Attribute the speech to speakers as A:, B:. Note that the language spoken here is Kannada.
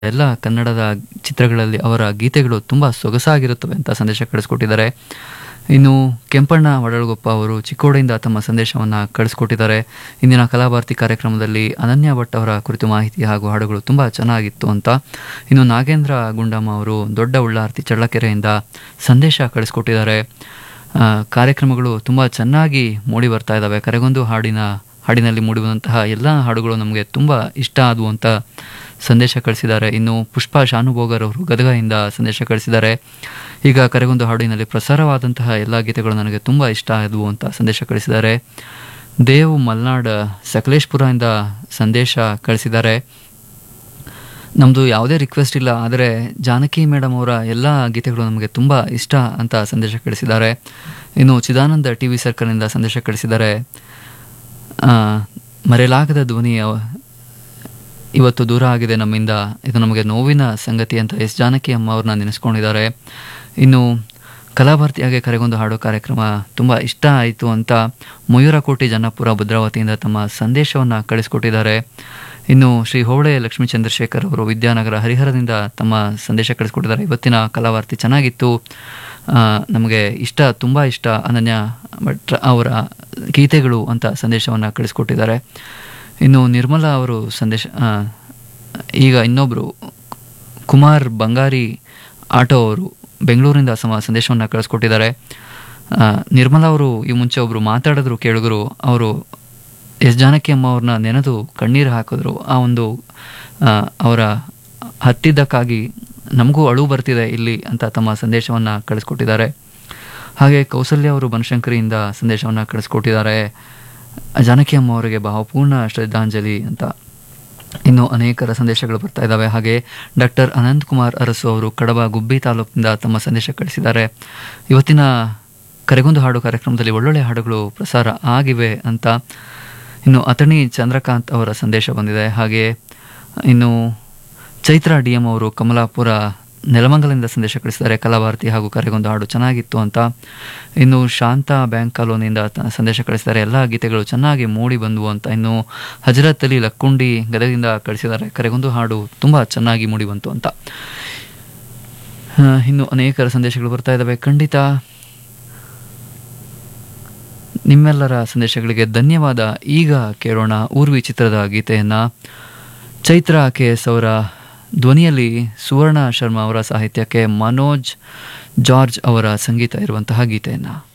A: ಎಲ್ಲ ಕನ್ನಡದ ಚಿತ್ರಗಳಲ್ಲಿ ಅವರ ಗೀತೆಗಳು ತುಂಬ ಸೊಗಸಾಗಿರುತ್ತವೆ ಅಂತ ಸಂದೇಶ ಕಳಿಸ್ಕೊಟ್ಟಿದ್ದಾರೆ ಇನ್ನು ಕೆಂಪಣ್ಣ ವಡಳಗೊಪ್ಪ ಅವರು ಚಿಕ್ಕೋಡಿಯಿಂದ ತಮ್ಮ ಸಂದೇಶವನ್ನು ಕಳಿಸ್ಕೊಟ್ಟಿದ್ದಾರೆ ಇಂದಿನ ಕಲಾಭಾರತಿ ಕಾರ್ಯಕ್ರಮದಲ್ಲಿ ಅನನ್ಯ ಭಟ್ ಅವರ ಕುರಿತು ಮಾಹಿತಿ ಹಾಗೂ ಹಾಡುಗಳು ತುಂಬ ಚೆನ್ನಾಗಿತ್ತು ಅಂತ ಇನ್ನು ನಾಗೇಂದ್ರ ಗುಂಡಮ್ಮ ಅವರು ದೊಡ್ಡ ಉಳ್ಳಾರ್ತಿ ಚಳ್ಳಕೆರೆಯಿಂದ ಸಂದೇಶ ಕಳಿಸ್ಕೊಟ್ಟಿದ್ದಾರೆ ಆ, ಕಾರ್ಯಕ್ರಮಗಳು ತುಂಬ ಚೆನ್ನಾಗಿ ಮೂಡಿ ಬರ್ತಾ ಇದ್ದಾವೆ ಕರೆಗೊಂದು ಹಾಡಿನ ಹಾಡಿನಲ್ಲಿ ಮೂಡಿಬಂದಂತಹ ಎಲ್ಲ ಹಾಡುಗಳು ನಮಗೆ ತುಂಬ ಇಷ್ಟ ಆದವು ಅಂತ ಸಂದೇಶ ಕಳಿಸಿದ್ದಾರೆ ಇನ್ನು ಪುಷ್ಪ ಶಾನುಭೋಗರ್ ಅವರು ಗದಗದಿಂದ ಸಂದೇಶ ಕಳಿಸಿದ್ದಾರೆ ಈಗ ಕರೆಗೊಂದು ಹಾಡಿನಲ್ಲಿ ಪ್ರಸಾರವಾದಂತಹ ಎಲ್ಲ ಗೀತೆಗಳು ನನಗೆ ತುಂಬ ಇಷ್ಟ ಆದವು ಅಂತ ಸಂದೇಶ ಕಳಿಸಿದ್ದಾರೆ ದೇವ್ ಮಲ್ನಾಡ್ ಸಕಲೇಶ್ಪುರದಿಂದ ಸಂದೇಶ ಕಳಿಸಿದ್ದಾರೆ ನಮ್ಮದು ಯಾವುದೇ ರಿಕ್ವೆಸ್ಟ್ ಇಲ್ಲ ಆದರೆ ಜಾನಕಿ ಮೇಡಮ್ ಅವರ ಎಲ್ಲ ಗೀತೆಗಳು ನಮಗೆ ತುಂಬ ಇಷ್ಟ ಅಂತ ಸಂದೇಶ ಕಳಿಸಿದ್ದಾರೆ ಇನ್ನು ಚಿದಾನಂದ ಟಿ ವಿ ಸರ್ಕಲ್ನಿಂದ ಸಂದೇಶ ಕಳಿಸಿದ್ದಾರೆ ಆ, ಮರೆಯಲಾಗದ ಧ್ವನಿ ಅವ- ಇವತ್ತು ದೂರ ಆಗಿದೆ ನಮ್ಮಿಂದ ಇದು ನಮಗೆ ನೋವಿನ ಸಂಗತಿ ಅಂತ ಎಸ್ ಜಾನಕಿ ಅಮ್ಮ ಅವ್ರನ್ನ ನೆನೆಸ್ಕೊಂಡಿದ್ದಾರೆ ಇನ್ನು ಕಲಾಭಾರತಿಯಾಗೆ ಕರೆಗೊಂದು ಹಾಡು ಕಾರ್ಯಕ್ರಮ ತುಂಬ ಇಷ್ಟ ಆಯಿತು ಅಂತ ಮಯೂರಕೋಟಿ ಜನ್ನಪುರ ಭದ್ರಾವತಿಯಿಂದ ತಮ್ಮ ಸಂದೇಶವನ್ನು ಕಳಿಸ್ಕೊಟ್ಟಿದ್ದಾರೆ ಇನ್ನು ಶ್ರೀ ಹೋಬಳೆ ಲಕ್ಷ್ಮೀ ಚಂದ್ರಶೇಖರ್ ಅವರು ವಿದ್ಯಾನಗರ ಹರಿಹರದಿಂದ ತಮ್ಮ ಸಂದೇಶ ಕಳಿಸ್ಕೊಟ್ಟಿದ್ದಾರೆ ಇವತ್ತಿನ ಕಲಾವಾರ್ತಿ ಚೆನ್ನಾಗಿತ್ತು ಆ, ನಮಗೆ ಇಷ್ಟ ತುಂಬ ಇಷ್ಟ ಅನನ್ಯ ಭಟ್ ಅವರ ಗೀತೆಗಳು ಅಂತ ಸಂದೇಶವನ್ನು ಕಳಿಸ್ಕೊಟ್ಟಿದ್ದಾರೆ ಇನ್ನು ನಿರ್ಮಲಾ ಅವರು ಸಂದೇಶ ಆ, ಈಗ ಇನ್ನೊಬ್ಬರು ಕುಮಾರ್ ಬಂಗಾರಿ ಆಟೋ ಅವರು ಬೆಂಗಳೂರಿಂದ ಸಮ ಸಂದೇಶವನ್ನು ಕಳಿಸ್ಕೊಟ್ಟಿದ್ದಾರೆ ಆ, ನಿರ್ಮಲಾ ಅವರು ಈ ಮುಂಚೆ ಒಬ್ಬರು ಮಾತಾಡಿದ್ರು ಕೇಳಿದ್ರು ಅವರು ಎಸ್ ಜಾನಕಿ ಅಮ್ಮ ಅವ್ರನ್ನ ನೆನೆದು ಕಣ್ಣೀರು ಹಾಕಿದ್ರು ಆ ಒಂದು ಆ, ಅವರ ಹತ್ತಿದ್ದಕ್ಕಾಗಿ ನಮಗೂ ಅಳು ಬರ್ತಿದೆ ಇಲ್ಲಿ ಅಂತ ತಮ್ಮ ಸಂದೇಶವನ್ನು ಕಳಿಸ್ಕೊಟ್ಟಿದ್ದಾರೆ ಹಾಗೆ ಕೌಸಲ್ಯ ಅವರು ಬನಶಂಕರಿಯಿಂದ ಸಂದೇಶವನ್ನು ಕಳಿಸ್ಕೊಟ್ಟಿದ್ದಾರೆ ಜಾನಕಿ ಅಮ್ಮ ಅವರಿಗೆ ಭಾವಪೂರ್ಣ ಶ್ರದ್ಧಾಂಜಲಿ ಅಂತ ಇನ್ನು ಅನೇಕರ ಸಂದೇಶಗಳು ಬರ್ತಾ ಇದ್ದಾವೆ ಹಾಗೆ ಡಾಕ್ಟರ್ ಅನಂತ್ ಕುಮಾರ್ ಅರಸು ಅವರು ಕಡಬ ಗುಬ್ಬಿ ತಾಲೂಕಿನಿಂದ ತಮ್ಮ ಸಂದೇಶ ಕಳಿಸಿದ್ದಾರೆ ಇವತ್ತಿನ ಕರೆಗೊಂದು ಹಾಡು ಕಾರ್ಯಕ್ರಮದಲ್ಲಿ ಒಳ್ಳೊಳ್ಳೆ ಹಾಡುಗಳು ಪ್ರಸಾರ ಆಗಿವೆ ಅಂತ ಇನ್ನು ಅತಣಿ ಚಂದ್ರಕಾಂತ್ ಅವರ ಸಂದೇಶ ಬಂದಿದೆ ಹಾಗೆ ಇನ್ನು ಚೈತ್ರ ಡಿ ಎಂ ಅವರು ಕಮಲಾಪುರ ನೆಲಮಂಗಲದಿಂದ ಸಂದೇಶ ಕಳಿಸಿದ್ದಾರೆ ಕಲಾಭಾರತಿ ಹಾಗೂ ಕರೆಗೊಂದು ಹಾಡು ಚೆನ್ನಾಗಿತ್ತು ಅಂತ ಇನ್ನು ಶಾಂತ ಬ್ಯಾಂಕ್ ಕಾಲೋನಿಯಿಂದ ತ- ಸಂದೇಶ ಕಳಿಸಿದ್ದಾರೆ ಎಲ್ಲ ಗೀತೆಗಳು ಚೆನ್ನಾಗಿ ಮೂಡಿ ಬಂದವು ಅಂತ ಇನ್ನು ಹಜರತ್ ಅಲಿ ಲಕ್ಕುಂಡಿ ಗದಗಿಂದ ಕಳಿಸಿದ್ದಾರೆ ಕರೆಗೊಂದು ಹಾಡು ತುಂಬ ಚೆನ್ನಾಗಿ ಮೂಡಿ ಬಂತು ಅಂತ ಆ, ಇನ್ನು ಅನೇಕರ ಸಂದೇಶಗಳು ಬರ್ತಾ ಇದ್ದಾವೆ ಖಂಡಿತ ನಿಮ್ಮೆಲ್ಲರ ಸಂದೇಶಗಳಿಗೆ ಧನ್ಯವಾದ ಈಗ ಕೇಳೋಣ ಊರ್ವಿ ಚಿತ್ರದ ಗೀತೆಯನ್ನ ಚೈತ್ರ ಕೆ ಎಸ್ ಅವರ ಧ್ವನಿಯಲ್ಲಿ ಸುವರ್ಣ ಶರ್ಮಾ ಅವರ ಸಾಹಿತ್ಯಕ್ಕೆ ಮನೋಜ್ ಜಾರ್ಜ್ ಅವರ ಸಂಗೀತ ಇರುವಂತಹ ಗೀತೆಯನ್ನು